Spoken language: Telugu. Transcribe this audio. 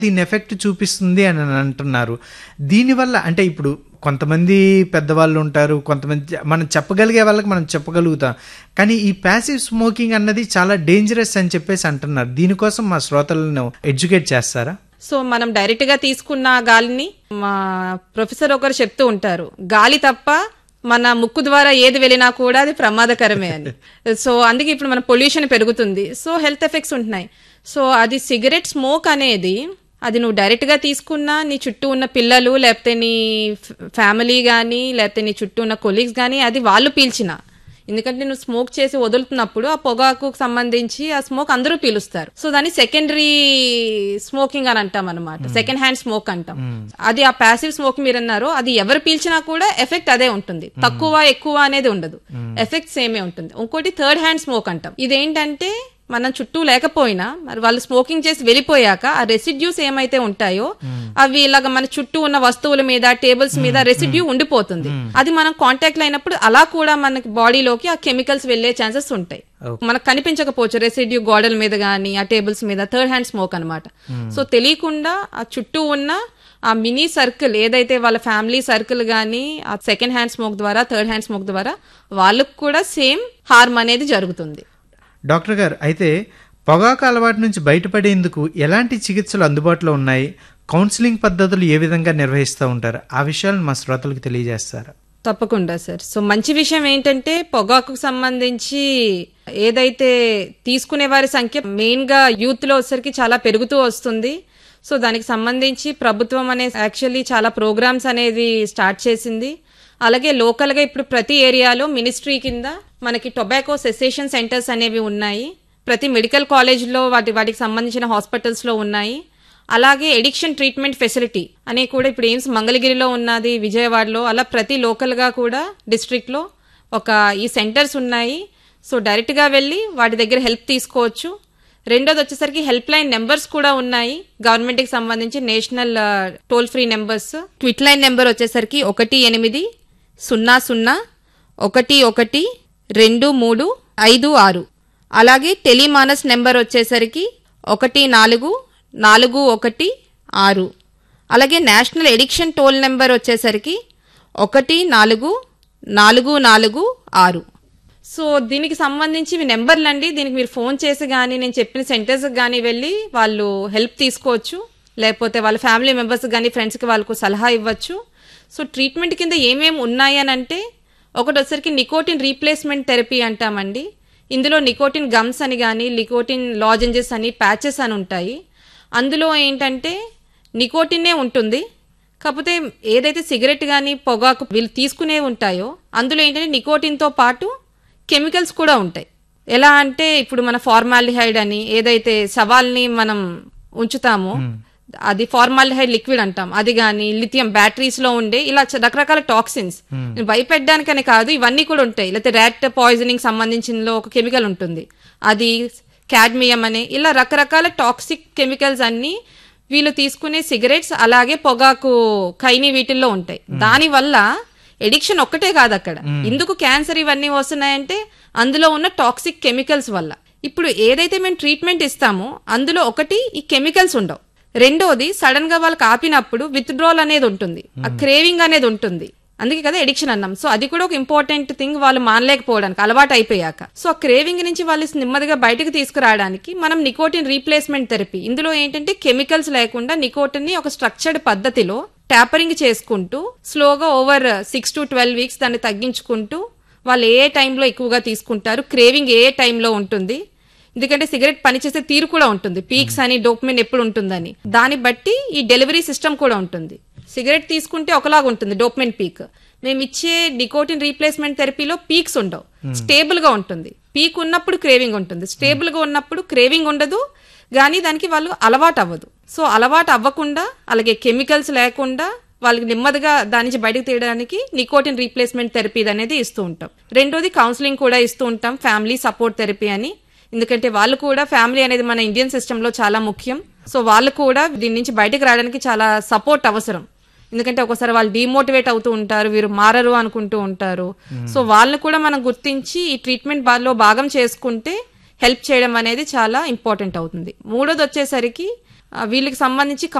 దీని ఎఫెక్ట్ చూపిస్తుంది అని అంటున్నారు దీనివల్ల అంటే ఇప్పుడు కొంతమంది పెద్దవాళ్ళు ఉంటారు కొంతమంది మనం చెప్పగలిగే వాళ్ళకి మనం చెప్పగలుగుతాం కానీ ఈ ప్యాసివ్ స్మోకింగ్ అన్నది చాలా డేంజరస్ అని చెప్పేసి అంటున్నారు దీనికోసం మా శ్రోతలను ఎడ్యుకేట్ చేస్తారా సో మనం డైరెక్ట్ గా తీసుకున్న గాలిని మా ప్రొఫెసర్ ఒకరు చెప్తూ ఉంటారు గాలి తప్ప మన ముక్కు ద్వారా ఏది వెళ్ళినా కూడా అది ప్రమాదకరమే అని సో అందుకే ఇప్పుడు మన పొల్యూషన్ పెరుగుతుంది సో హెల్త్ ఎఫెక్ట్స్ ఉంటున్నాయి సో అది సిగరెట్ స్మోక్ అనేది అది నువ్వు డైరెక్ట్ గా తీసుకున్నా నీ చుట్టూ ఉన్న పిల్లలు లేకపోతే నీ ఫ్యామిలీ కానీ లేకపోతే నీ చుట్టూ ఉన్న కొలీగ్స్ కానీ అది వాళ్ళు పీల్చిన ఎందుకంటే నువ్వు స్మోక్ చేసి వదులుతున్నప్పుడు ఆ పొగాకు సంబంధించి ఆ స్మోక్ అందరూ పీలుస్తారు సో దాన్ని సెకండరీ స్మోకింగ్ అని అంటాం అనమాట సెకండ్ హ్యాండ్ స్మోక్ అంటాం అది ఆ ప్యాసివ్ స్మోక్ మీరు అన్నారు అది ఎవరు పీల్చినా కూడా ఎఫెక్ట్ అదే ఉంటుంది తక్కువ ఎక్కువ అనేది ఉండదు ఎఫెక్ట్ సేమే ఉంటుంది ఇంకోటి థర్డ్ హ్యాండ్ స్మోక్ అంటాం ఇదేంటంటే మనం చుట్టూ లేకపోయినా మరి వాళ్ళు స్మోకింగ్ చేసి వెళ్ళిపోయాక ఆ రెసిడ్యూస్ ఏమైతే ఉంటాయో అవి ఇలాగ మన చుట్టూ ఉన్న వస్తువుల మీద టేబుల్స్ మీద రెసిడ్యూ ఉండిపోతుంది అది మనం కాంటాక్ట్ లో అయినప్పుడు అలా కూడా మనకి బాడీలోకి ఆ కెమికల్స్ వెళ్లే ఛాన్సెస్ ఉంటాయి మనకు కనిపించకపోవచ్చు రెసిడ్యూ గోడల మీద గానీ ఆ టేబుల్స్ మీద థర్డ్ హ్యాండ్ స్మోక్ అనమాట సో తెలియకుండా ఆ చుట్టూ ఉన్న ఆ మినీ సర్కిల్ ఏదైతే వాళ్ళ ఫ్యామిలీ సర్కిల్ గానీ ఆ సెకండ్ హ్యాండ్ స్మోక్ ద్వారా థర్డ్ హ్యాండ్ స్మోక్ ద్వారా వాళ్ళకు కూడా సేమ్ హార్మ్ అనేది జరుగుతుంది డాక్టర్ గారు అయితే పొగాకు అలవాటు నుంచి బయటపడేందుకు ఎలాంటి చికిత్సలు అందుబాటులో ఉన్నాయి కౌన్సిలింగ్ పద్ధతులు ఏ విధంగా నిర్వహిస్తూ ఉంటారు ఆ విషయాలను మా శ్రోతలకు తెలియజేస్తారా తప్పకుండా సార్ సో మంచి విషయం ఏంటంటే పొగాకు సంబంధించి ఏదైతే తీసుకునే వారి సంఖ్య మెయిన్ గా యూత్ లో వచ్చరికి చాలా పెరుగుతూ వస్తుంది సో దానికి సంబంధించి ప్రభుత్వం అనే యాక్చువల్లీ చాలా ప్రోగ్రామ్స్ అనేది స్టార్ట్ చేసింది అలాగే లోకల్ గా ఇప్పుడు ప్రతి ఏరియాలో మినిస్ట్రీ కింద మనకి టొబాకో సెసేషన్ సెంటర్స్ అనేవి ఉన్నాయి ప్రతి మెడికల్ కాలేజ్లో వాటి వాటికి సంబంధించిన హాస్పిటల్స్ లో ఉన్నాయి అలాగే ఎడిక్షన్ ట్రీట్మెంట్ ఫెసిలిటీ అని కూడా ఇప్పుడు ఎయిమ్స్ మంగళగిరిలో ఉన్నది విజయవాడలో అలా ప్రతి లోకల్ గా కూడా డిస్ట్రిక్ట్ లో ఒక ఈ సెంటర్స్ ఉన్నాయి సో డైరెక్ట్ గా వెళ్ళి వాటి దగ్గర హెల్ప్ తీసుకోవచ్చు రెండోది వచ్చేసరికి హెల్ప్ లైన్ నెంబర్స్ కూడా ఉన్నాయి గవర్నమెంట్ కి సంబంధించి national toll free numbers quit line number వచ్చేసరికి ఒకటి ఎనిమిది సున్నా సున్నా ఒకటి ఒకటి రెండు మూడు ఐదు ఆరు అలాగే టెలిమానస్ నెంబర్ వచ్చేసరికి ఒకటి నాలుగు నాలుగు ఒకటి ఆరు అలాగే నేషనల్ ఎడిక్షన్ టోల్ నెంబర్ వచ్చేసరికి ఒకటి నాలుగు నాలుగు నాలుగు ఆరు సో దీనికి సంబంధించి ఇవి నెంబర్లు అండి దీనికి మీరు ఫోన్ చేసి కానీ నేను చెప్పిన సెంటర్స్కి కానీ వెళ్ళి వాళ్ళు హెల్ప్ తీసుకోవచ్చు లేకపోతే వాళ్ళ ఫ్యామిలీ మెంబర్స్ కానీ ఫ్రెండ్స్కి వాళ్ళకు సలహా ఇవ్వచ్చు సో ట్రీట్మెంట్ కింద ఏమేమి ఉన్నాయి అని అంటే ఒకటి వచ్చరికి నికోటిన్ రీప్లేస్మెంట్ థెరపీ అంటామండి ఇందులో నికోటిన్ గమ్స్ అని కానీ నికోటిన్ లాజెంజెస్ అని ప్యాచెస్ అని ఉంటాయి అందులో ఏంటంటే నికోటిన్నే ఉంటుంది కాకపోతే ఏదైతే సిగరెట్ కానీ పొగాకు వీళ్ళు తీసుకునే ఉంటాయో అందులో ఏంటంటే నికోటిన్తో పాటు కెమికల్స్ కూడా ఉంటాయి ఎలా అంటే ఇప్పుడు మన ఫార్మాలిహైడ్ అని ఏదైతే సవాల్ని మనం ఉంచుతామో అది ఫార్మాలిహైడ్ లిక్విడ్ అంటాం అది కానీ లిథియం బ్యాటరీస్ లో ఉండే ఇలా చ- రకరకాల టాక్సిన్స్ భయపెట్టడానికనే కాదు ఇవన్నీ కూడా ఉంటాయి లేకపోతే ర్యాట్ పాయిజనింగ్ సంబంధించిన ఒక కెమికల్ ఉంటుంది అది క్యాడ్మియం అనే ఇలా రకరకాల టాక్సిక్ కెమికల్స్ అన్ని వీళ్ళు తీసుకునే సిగరెట్స్ అలాగే పొగాకు కైని వీటిల్లో ఉంటాయి దానివల్ల ఎడిక్షన్ ఒక్కటే కాదు అక్కడ ఎందుకు క్యాన్సర్ ఇవన్నీ వస్తున్నాయంటే అందులో ఉన్న టాక్సిక్ కెమికల్స్ వల్ల ఇప్పుడు ఏదైతే మేము ట్రీట్మెంట్ ఇస్తామో అందులో ఒకటి ఈ కెమికల్స్ ఉండవు రెండోది సడన్ గా వాళ్ళకి ఆపినప్పుడు విత్డ్రాల్ అనేది ఉంటుంది ఆ క్రేవింగ్ అనేది ఉంటుంది అందుకే కదా ఎడిక్షన్ అన్నాం సో అది కూడా ఒక ఇంపార్టెంట్ థింగ్ వాళ్ళు మానలేకపోవడానికి అలవాటు అయిపోయాక సో ఆ క్రేవింగ్ నుంచి వాళ్ళు నెమ్మదిగా బయటకు తీసుకురావడానికి మనం నికోటిన్ రీప్లేస్మెంట్ థెరపీ ఇందులో ఏంటంటే కెమికల్స్ లేకుండా నికోటిన్ ని ఒక స్ట్రక్చర్డ్ పద్ధతిలో ట్యాపరింగ్ చేసుకుంటూ స్లోగా over six to twelve weeks దాన్ని తగ్గించుకుంటూ వాళ్ళు ఏ టైంలో ఎక్కువగా తీసుకుంటారు క్రేవింగ్ ఏ టైంలో ఉంటుంది ఎందుకంటే సిగరెట్ పనిచేసే తీరు కూడా ఉంటుంది పీక్స్ అని డోక్మిన్ ఎప్పుడు ఉంటుందని దాన్ని బట్టి ఈ డెలివరీ సిస్టమ్ కూడా ఉంటుంది సిగరెట్ తీసుకుంటే ఒకలాగా ఉంటుంది డోప్మిన్ పీక్ మేము ఇచ్చే నికోటిన్ రీప్లేస్మెంట్ థెరపీలో పీక్స్ ఉండవు స్టేబుల్ గా ఉంటుంది పీక్ ఉన్నప్పుడు క్రేవింగ్ ఉంటుంది స్టేబుల్ గా ఉన్నప్పుడు క్రేవింగ్ ఉండదు కానీ దానికి వాళ్ళు అలవాటు అవ్వదు సో అలవాటు అవ్వకుండా అలాగే కెమికల్స్ లేకుండా వాళ్ళకి నెమ్మదిగా దాని నుంచి బయటకు తీయడానికి నికోటిన్ రీప్లేస్మెంట్ థెరపీ అనేది ఇస్తూ ఉంటాం రెండోది కౌన్సిలింగ్ కూడా ఇస్తూ ఉంటాం ఫ్యామిలీ సపోర్ట్ థెరపీ అని ఎందుకంటే వాళ్ళు కూడా ఫ్యామిలీ అనేది మన ఇండియన్ సిస్టమ్ లో చాలా ముఖ్యం సో వాళ్ళు కూడా దీని నుంచి బయటకు రావడానికి చాలా సపోర్ట్ అవసరం ఎందుకంటే ఒకసారి వాళ్ళు డిమోటివేట్ అవుతూ ఉంటారు వీరు మారరు అనుకుంటూ ఉంటారు సో వాళ్ళని కూడా మనం గుర్తించి ఈ ట్రీట్మెంట్ లో భాగం చేసుకుంటే హెల్ప్ చేయడం అనేది చాలా ఇంపార్టెంట్ అవుతుంది మూడోది వచ్చేసరికి ఆ, వీళ్ళకి సంబంధించి